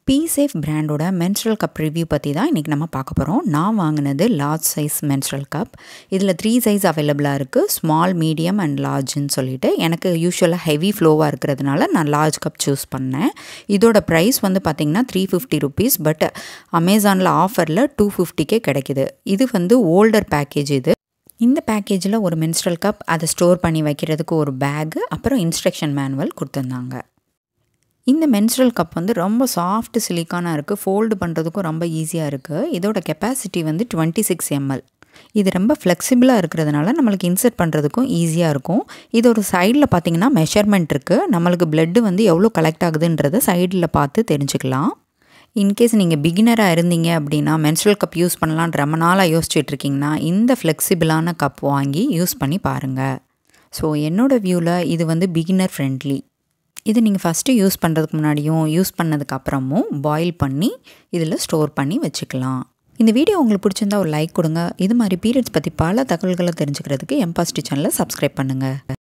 பீசேஃப் பிராண்டோட menstrual cup review பற்றி தான் இன்றைக்கி நம்ம பார்க்க போகிறோம் நான் வாங்கினது லார்ஜ் சைஸ் மென்ஸ்ட்ரல் கப் இதில் த்ரீ சைஸ் அவைலபிளாக இருக்குது ஸ்மால் மீடியம் அண்ட் லார்ஜ்னு சொல்லிட்டு எனக்கு யூஸ்வலாக ஹெவி ஃப்ளோவாக இருக்கிறதுனால நான் லார்ஜ் கப் சூஸ் பண்ணேன் இதோட ப்ரைஸ் வந்து பார்த்திங்கன்னா த்ரீ ஃபிஃப்டி ருபீஸ் பட் அமேசானில் ஆஃபரில் டூ ஃபிஃப்டிக்கே கிடைக்கிது இது வந்து ஓல்டர் பேக்கேஜ் இது இந்த பேக்கேஜில் ஒரு மென்ஸ்ட்ரல் கப் அதை ஸ்டோர் பண்ணி வைக்கிறதுக்கு ஒரு பேகு அப்புறம் இன்ஸ்ட்ரக்ஷன் மேனுவல் கொடுத்துருந்தாங்க இந்த மென்ஸ்ட்ரல் கப் வந்து ரொம்ப சாஃப்ட் சிலிக்கானாக இருக்குது ஃபோல்டு பண்ணுறதுக்கும் ரொம்ப ஈஸியாக இருக்குது இதோட கெப்பாசிட்டி வந்து டுவெண்ட்டி சிக்ஸ் எம்எல் இது ரொம்ப ஃப்ளெக்சிபிளாக இருக்கிறதுனால நம்மளுக்கு இன்சர்ட் பண்ணுறதுக்கும் ஈஸியாக இருக்கும் இது ஒரு சைடில் பார்த்தீங்கன்னா மெஷர்மெண்ட் இருக்குது நம்மளுக்கு பிளட்டு வந்து எவ்வளோ கலெக்ட் ஆகுதுன்றதை சைடில் பார்த்து தெரிஞ்சுக்கலாம் இன்கேஸ் நீங்கள் பிகினராக இருந்தீங்க அப்படின்னா மென்ஸ்ட்ரல் கப் யூஸ் பண்ணலான்னு ரொம்ப நாளாக யோசிச்சுட்டு இருக்கீங்கன்னா இந்த ஃப்ளெக்சிபிளான கப் வாங்கி யூஸ் பண்ணி பாருங்கள் ஸோ என்னோடய வியூவில் இது வந்து பிகினர் ஃப்ரெண்ட்லி இது நீங்கள் ஃபஸ்ட்டு யூஸ் பண்ணுறதுக்கு முன்னாடியும் யூஸ் பண்ணதுக்கு அப்புறமும் பாயில் பண்ணி இதில் ஸ்டோர் பண்ணி வச்சுக்கலாம் இந்த வீடியோ உங்களுக்கு பிடிச்சிருந்தா ஒரு லைக் கொடுங்க இது மாதிரி பீரியட்ஸ் பற்றி பல தகவல்களை தெரிஞ்சுக்கிறதுக்கு எம்பாஸ்டி சேனலை சப்ஸ்கிரைப் பண்ணுங்கள்